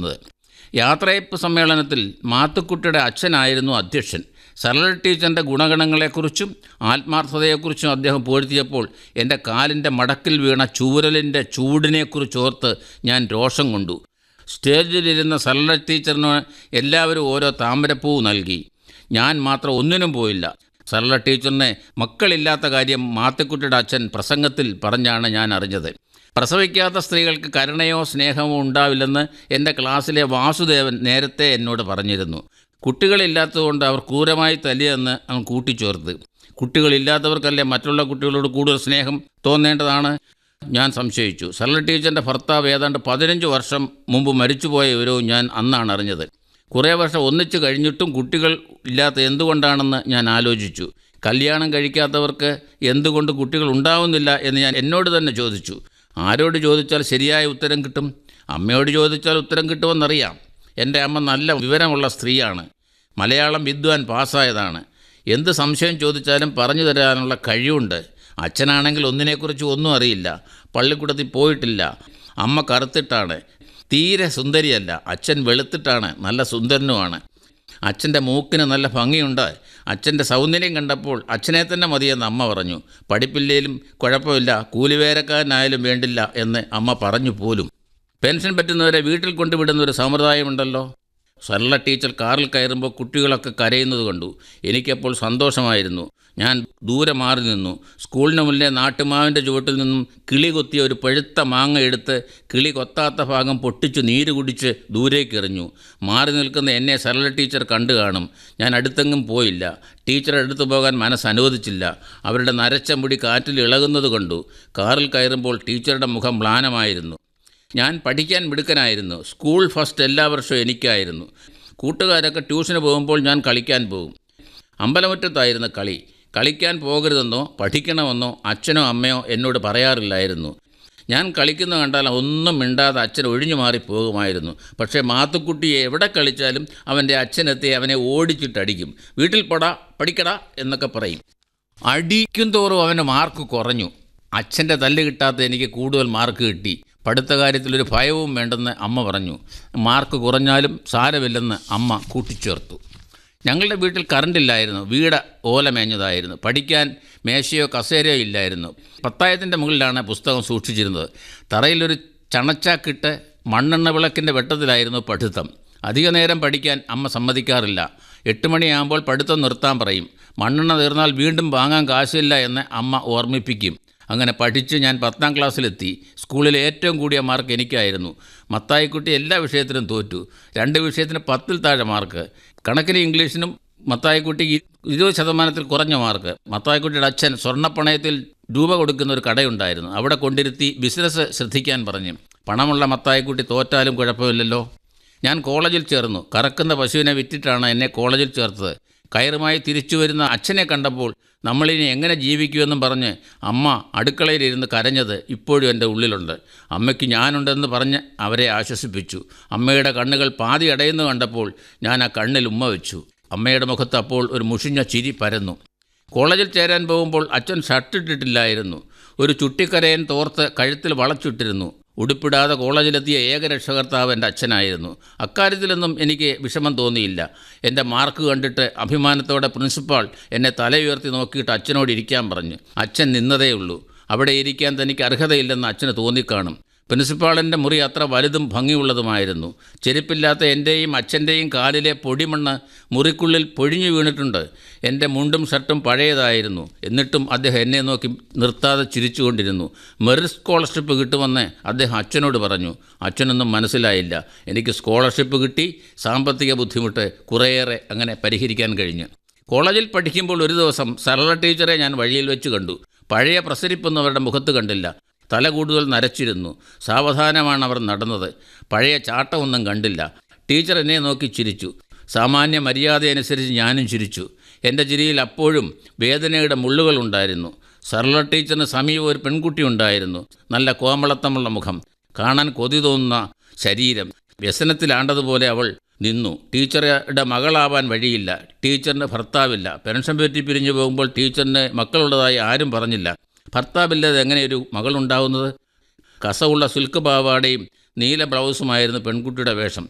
നിന്നത് യാത്രയപ്പ് സമ്മേളനത്തിൽ മാത്തുക്കുട്ടിയുടെ അച്ഛനായിരുന്നു അധ്യക്ഷൻ സരള ടീച്ചറിൻ്റെ ഗുണഗണങ്ങളെക്കുറിച്ചും ആത്മാർത്ഥതയെക്കുറിച്ചും അദ്ദേഹം പോഴ്ത്തിയപ്പോൾ എൻ്റെ കാലിൻ്റെ മടക്കിൽ വീണ ചൂരലിൻ്റെ ചൂടിനെക്കുറിച്ചോർത്ത് ഞാൻ രോഷം കൊണ്ടു സ്റ്റേജിലിരുന്ന സരള ടീച്ചറിന് എല്ലാവരും ഓരോ താമരപ്പൂ നൽകി ഞാൻ മാത്രം ഒന്നിനും പോയില്ല സരള ടീച്ചറിനെ മക്കളില്ലാത്ത കാര്യം മാത്തുക്കുട്ടിയുടെ അച്ഛൻ പ്രസംഗത്തിൽ പറഞ്ഞാണ് ഞാൻ അറിഞ്ഞത് പ്രസവിക്കാത്ത സ്ത്രീകൾക്ക് കരുണയോ സ്നേഹമോ ഉണ്ടാവില്ലെന്ന് എൻ്റെ ക്ലാസ്സിലെ വാസുദേവൻ നേരത്തെ എന്നോട് പറഞ്ഞിരുന്നു കുട്ടികളില്ലാത്തതുകൊണ്ട് അവർ ക്രൂരമായി തല്ലിയെന്ന് അവൻ കൂട്ടിച്ചേർത്ത് കുട്ടികളില്ലാത്തവർക്കല്ലേ മറ്റുള്ള കുട്ടികളോട് കൂടുതൽ സ്നേഹം തോന്നേണ്ടതാണ് ഞാൻ സംശയിച്ചു സരള ടീച്ചറിൻ്റെ ഭർത്താവ് ഏതാണ്ട് പതിനഞ്ച് വർഷം മുമ്പ് മരിച്ചുപോയ വിവരവും ഞാൻ അന്നാണ് അറിഞ്ഞത് കുറേ വർഷം ഒന്നിച്ച് കഴിഞ്ഞിട്ടും കുട്ടികൾ ഇല്ലാത്ത എന്തുകൊണ്ടാണെന്ന് ഞാൻ ആലോചിച്ചു കല്യാണം കഴിക്കാത്തവർക്ക് എന്തുകൊണ്ട് കുട്ടികൾ ഉണ്ടാവുന്നില്ല എന്ന് ഞാൻ എന്നോട് തന്നെ ചോദിച്ചു ആരോട് ചോദിച്ചാൽ ശരിയായ ഉത്തരം കിട്ടും അമ്മയോട് ചോദിച്ചാൽ ഉത്തരം കിട്ടുമെന്നറിയാം എൻ്റെ അമ്മ നല്ല വിവരമുള്ള സ്ത്രീയാണ് മലയാളം വിദ്വാൻ പാസ്സായതാണ് എന്ത് സംശയം ചോദിച്ചാലും പറഞ്ഞു തരാനുള്ള കഴിവുണ്ട് അച്ഛനാണെങ്കിൽ ഒന്നിനെക്കുറിച്ച് ഒന്നും അറിയില്ല പള്ളിക്കൂടത്തിൽ പോയിട്ടില്ല അമ്മ കറുത്തിട്ടാണ് തീരെ സുന്ദരിയല്ല അച്ഛൻ വെളുത്തിട്ടാണ് നല്ല സുന്ദരനുമാണ് അച്ഛൻ്റെ മൂക്കിന് നല്ല ഭംഗിയുണ്ട് അച്ഛൻ്റെ സൗന്ദര്യം കണ്ടപ്പോൾ അച്ഛനെ തന്നെ മതിയെന്ന് അമ്മ പറഞ്ഞു പഠിപ്പില്ലേലും കുഴപ്പമില്ല കൂലിവേലക്കാരനായാലും വേണ്ടില്ല എന്ന് അമ്മ പറഞ്ഞു പോലും പെൻഷൻ പറ്റുന്നവരെ വീട്ടിൽ കൊണ്ടുവിടുന്ന ഒരു സമ്പ്രദായമുണ്ടല്ലോ സരള ടീച്ചർ കാറിൽ കയറുമ്പോൾ കുട്ടികളൊക്കെ കരയുന്നത് കണ്ടു എനിക്കപ്പോൾ സന്തോഷമായിരുന്നു ഞാൻ ദൂരെ മാറി നിന്നു സ്കൂളിന് മുന്നിലെ നാട്ടുമാവിൻ്റെ ചുവട്ടിൽ നിന്നും കിളി കൊത്തിയ ഒരു പഴുത്ത മാങ്ങ എടുത്ത് കിളി കൊത്താത്ത ഭാഗം പൊട്ടിച്ചു നീര് കുടിച്ച് ദൂരേക്ക് എറിഞ്ഞു മാറി നിൽക്കുന്ന എന്നെ സരള ടീച്ചർ കണ്ടു കാണും ഞാൻ അടുത്തെങ്ങും പോയില്ല ടീച്ചർ അടുത്തു പോകാൻ മനസ്സ് അനുവദിച്ചില്ല അവരുടെ നരച്ച മുടി കാറ്റിൽ ഇളകുന്നത് കണ്ടു കാറിൽ കയറുമ്പോൾ ടീച്ചറുടെ മുഖം മ്ലാനമായിരുന്നു ഞാൻ പഠിക്കാൻ മിടുക്കനായിരുന്നു സ്കൂൾ ഫസ്റ്റ് എല്ലാ വർഷവും എനിക്കായിരുന്നു കൂട്ടുകാരൊക്കെ ട്യൂഷന് പോകുമ്പോൾ ഞാൻ കളിക്കാൻ പോകും അമ്പലമുറ്റത്തായിരുന്നു കളി കളിക്കാൻ പോകരുതെന്നോ പഠിക്കണമെന്നോ അച്ഛനോ അമ്മയോ എന്നോട് പറയാറില്ലായിരുന്നു ഞാൻ കളിക്കുന്ന കണ്ടാൽ ഒന്നും മിണ്ടാതെ അച്ഛൻ ഒഴിഞ്ഞു മാറി പോകുമായിരുന്നു പക്ഷേ മാത്തുക്കുട്ടിയെ എവിടെ കളിച്ചാലും അവൻ്റെ അച്ഛനെത്തി അവനെ ഓടിച്ചിട്ടടിക്കും വീട്ടിൽ പടാ പഠിക്കടാ എന്നൊക്കെ പറയും അടിക്കും തോറും അവൻ്റെ മാർക്ക് കുറഞ്ഞു അച്ഛൻ്റെ തല്ല് കിട്ടാത്ത എനിക്ക് കൂടുതൽ മാർക്ക് കിട്ടി പഠിത്ത കാര്യത്തിലൊരു ഭയവും വേണ്ടെന്ന് അമ്മ പറഞ്ഞു മാർക്ക് കുറഞ്ഞാലും സാരമില്ലെന്ന് അമ്മ കൂട്ടിച്ചേർത്തു ഞങ്ങളുടെ വീട്ടിൽ കറണ്ടില്ലായിരുന്നു വീട് ഓല മേഞ്ഞതായിരുന്നു പഠിക്കാൻ മേശയോ കസേരയോ ഇല്ലായിരുന്നു പത്തായത്തിൻ്റെ മുകളിലാണ് പുസ്തകം സൂക്ഷിച്ചിരുന്നത് തറയിലൊരു ചണച്ചാക്കിട്ട് മണ്ണെണ്ണ വിളക്കിൻ്റെ വെട്ടത്തിലായിരുന്നു പഠിത്തം അധിക നേരം പഠിക്കാൻ അമ്മ സമ്മതിക്കാറില്ല എട്ട് മണിയാകുമ്പോൾ പഠിത്തം നിർത്താൻ പറയും മണ്ണെണ്ണ തീർന്നാൽ വീണ്ടും വാങ്ങാൻ കാശില്ല എന്ന് അമ്മ ഓർമ്മിപ്പിക്കും അങ്ങനെ പഠിച്ച് ഞാൻ പത്താം ക്ലാസ്സിലെത്തി സ്കൂളിലെ ഏറ്റവും കൂടിയ മാർക്ക് എനിക്കായിരുന്നു മത്തായിക്കുട്ടി എല്ലാ വിഷയത്തിലും തോറ്റു രണ്ട് വിഷയത്തിന് പത്തിൽ താഴെ മാർക്ക് കണക്കിന് ഇംഗ്ലീഷിനും മത്തായിക്കുട്ടി ഇരുപത് ശതമാനത്തിൽ കുറഞ്ഞ മാർക്ക് മത്തായിക്കുട്ടിയുടെ അച്ഛൻ സ്വർണ്ണപ്പണയത്തിൽ രൂപ കൊടുക്കുന്ന ഒരു കടയുണ്ടായിരുന്നു അവിടെ കൊണ്ടിരുത്തി ബിസിനസ് ശ്രദ്ധിക്കാൻ പറഞ്ഞു പണമുള്ള മത്തായിക്കുട്ടി തോറ്റാലും കുഴപ്പമില്ലല്ലോ ഞാൻ കോളേജിൽ ചേർന്നു കറക്കുന്ന പശുവിനെ വിറ്റിട്ടാണ് എന്നെ കോളേജിൽ ചേർത്തത് കയറുമായി തിരിച്ചു വരുന്ന അച്ഛനെ കണ്ടപ്പോൾ നമ്മളിനി എങ്ങനെ ജീവിക്കുമെന്നും പറഞ്ഞ് അമ്മ അടുക്കളയിലിരുന്ന് കരഞ്ഞത് ഇപ്പോഴും എൻ്റെ ഉള്ളിലുണ്ട് അമ്മയ്ക്ക് ഞാനുണ്ടെന്ന് പറഞ്ഞ് അവരെ ആശ്വസിപ്പിച്ചു അമ്മയുടെ കണ്ണുകൾ പാതി അടയുന്നു കണ്ടപ്പോൾ ഞാൻ ആ കണ്ണിൽ ഉമ്മ വെച്ചു അമ്മയുടെ മുഖത്ത് അപ്പോൾ ഒരു മുഷിഞ്ഞ ചിരി പരന്നു കോളേജിൽ ചേരാൻ പോകുമ്പോൾ അച്ഛൻ ഷർട്ടിട്ടിട്ടില്ലായിരുന്നു ഒരു ചുട്ടിക്കരയൻ തോർത്ത് കഴുത്തിൽ വളച്ചിട്ടിരുന്നു ഉടുപ്പിടാതെ കോളേജിലെത്തിയ ഏക രക്ഷകർത്താവ് എൻ്റെ അച്ഛനായിരുന്നു അക്കാര്യത്തിലൊന്നും എനിക്ക് വിഷമം തോന്നിയില്ല എൻ്റെ മാർക്ക് കണ്ടിട്ട് അഭിമാനത്തോടെ പ്രിൻസിപ്പാൾ എന്നെ തല ഉയർത്തി നോക്കിയിട്ട് അച്ഛനോട് ഇരിക്കാൻ പറഞ്ഞു അച്ഛൻ നിന്നതേയുള്ളൂ അവിടെ ഇരിക്കാൻ തനിക്ക് അർഹതയില്ലെന്ന് അച്ഛന് തോന്നിക്കാണും പ്രിൻസിപ്പാളിൻ്റെ മുറി അത്ര വലുതും ഭംഗിയുള്ളതുമായിരുന്നു ചെരുപ്പില്ലാത്ത എൻ്റെയും അച്ഛൻ്റെയും കാലിലെ പൊടിമണ്ണ് മുറിക്കുള്ളിൽ പൊഴിഞ്ഞു വീണിട്ടുണ്ട് എൻ്റെ മുണ്ടും ഷർട്ടും പഴയതായിരുന്നു എന്നിട്ടും അദ്ദേഹം എന്നെ നോക്കി നിർത്താതെ ചിരിച്ചുകൊണ്ടിരുന്നു മെറിറ്റ് സ്കോളർഷിപ്പ് കിട്ടുമെന്ന് അദ്ദേഹം അച്ഛനോട് പറഞ്ഞു അച്ഛനൊന്നും മനസ്സിലായില്ല എനിക്ക് സ്കോളർഷിപ്പ് കിട്ടി സാമ്പത്തിക ബുദ്ധിമുട്ട് കുറേയേറെ അങ്ങനെ പരിഹരിക്കാൻ കഴിഞ്ഞു കോളേജിൽ പഠിക്കുമ്പോൾ ഒരു ദിവസം സരള ടീച്ചറെ ഞാൻ വഴിയിൽ വെച്ച് കണ്ടു പഴയ പ്രസരിപ്പൊന്നും അവരുടെ മുഖത്ത് കണ്ടില്ല തല കൂടുതൽ നരച്ചിരുന്നു സാവധാനമാണ് അവർ നടന്നത് പഴയ ചാട്ടമൊന്നും കണ്ടില്ല ടീച്ചർ എന്നെ നോക്കി ചിരിച്ചു സാമാന്യ മര്യാദ അനുസരിച്ച് ഞാനും ചിരിച്ചു എൻ്റെ ചിരിയിൽ അപ്പോഴും വേദനയുടെ മുള്ളുകളുണ്ടായിരുന്നു സരള ടീച്ചറിന് സമീപം ഒരു പെൺകുട്ടി ഉണ്ടായിരുന്നു നല്ല കോമളത്തമുള്ള മുഖം കാണാൻ കൊതി തോന്നുന്ന ശരീരം വ്യസനത്തിലാണ്ടതുപോലെ അവൾ നിന്നു ടീച്ചറുടെ മകളാവാൻ വഴിയില്ല ടീച്ചറിന് ഭർത്താവില്ല പെൻഷൻ പറ്റി പിരിഞ്ഞു പോകുമ്പോൾ ടീച്ചറിന് മക്കളുള്ളതായി ആരും പറഞ്ഞില്ല ഭർത്താവില്ലാതെ എങ്ങനെ ഒരു മകളുണ്ടാവുന്നത് കസവുള്ള സിൽക്ക് പാവാടയും നീല ബ്ലൗസുമായിരുന്നു പെൺകുട്ടിയുടെ വേഷം